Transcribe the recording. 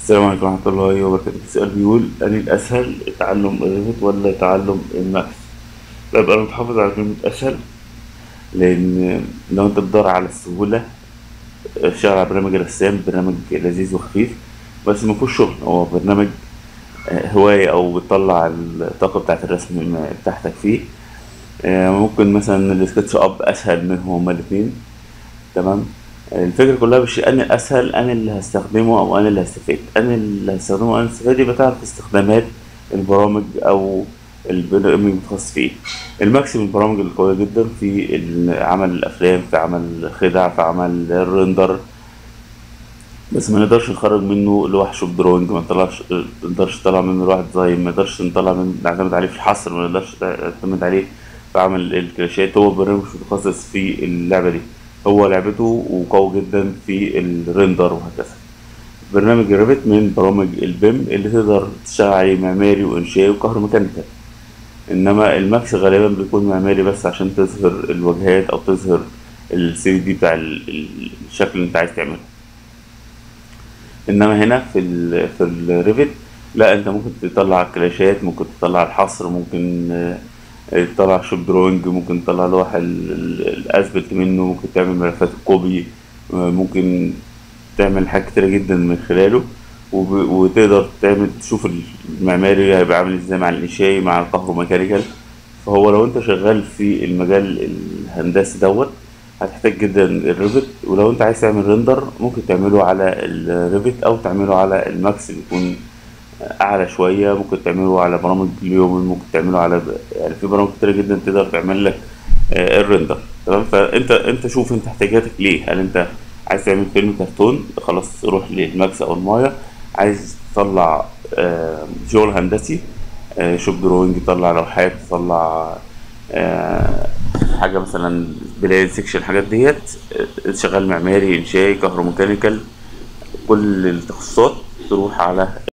السلام عليكم ورحمة الله وبركاته السؤال بيقول أني الأسهل تعلم الريفت ولا تعلم الماكس؟ طيب أنا متحفظ على كلمة أسهل لأن لو أنت بتدور على السهولة اشتغل على برنامج رسام برنامج لذيذ وخفيف بس مفهوش شغل هو برنامج آه، هواية أو بتطلع الطاقة بتاعة الرسم بتاعتك فيه آه، ممكن مثلا السكتش أب أسهل منهم هما الاتنين تمام الفكرة كلها مش أنا أسهل أنا اللي هستخدمه أو أنا اللي هستفيد أنا اللي هستخدمه أو أنا اللي هستفيد يبقى تعرف استخدامات البرامج أو البرنامج الخاص فيه الماكس من البرامج القوية جدا في ال- عمل الأفلام في عمل خدع في عمل الريندر بس ما نقدرش نخرج منه لوح شوب دروينج ما نطلعش ما نقدرش نطلع منه لوح ديزاين ما نقدرش نطلع منه نعتمد عليه في الحصر ما نقدرش نعتمد عليه في عمل الكلاشات هو برنامج متخصص في اللعبة دي هو لعبته وقوي جدا في الريندر وهكذا برنامج الريفت من برامج البيم اللي تقدر تشتغل عليه معماري وإنشائي وكهروميكانيكال إنما الماكس غالبا بيكون معماري بس عشان تظهر الواجهات أو تظهر ال 3 دي بتاع ال- ال- الشكل اللي أنت عايز تعمله انما هنا في ال في الريفت لا انت ممكن تطلع كلاشات ممكن تطلع الحصر ممكن آه، آه، تطلع شوب دروينج ممكن تطلع لوح ال- ال- الاسفلت منه ممكن تعمل ملفات الكوبي آه، ممكن تعمل حاجات كتيرة جدا من خلاله وب- وتقدر تعمل تشوف المعماري هيبقى عامل ازاي مع الانشائي مع الكهروميكانيكال فهو لو انت شغال في المجال الهندسي دوت هتحتاج جدا الريفت ولو انت عايز تعمل ريندر ممكن تعمله على الريفت او تعمله على الماكس بيكون اعلى شويه ممكن تعمله على برامج اليوم ممكن تعمله على يعني في برامج كتير جدا تقدر تعمل لك آه، الريندر تمام فانت انت شوف انت احتياجاتك ليه هل انت عايز تعمل فيلم كرتون خلاص روح للماكس او المايا عايز تطلع آه، شغل هندسي آه، شوب دروينج تطلع لوحات تطلع آه، حاجه مثلا بلاد سيكشن الحاجات ديت آه، شغال معماري انشائي كهروميكانيكال كل التخصصات تروح على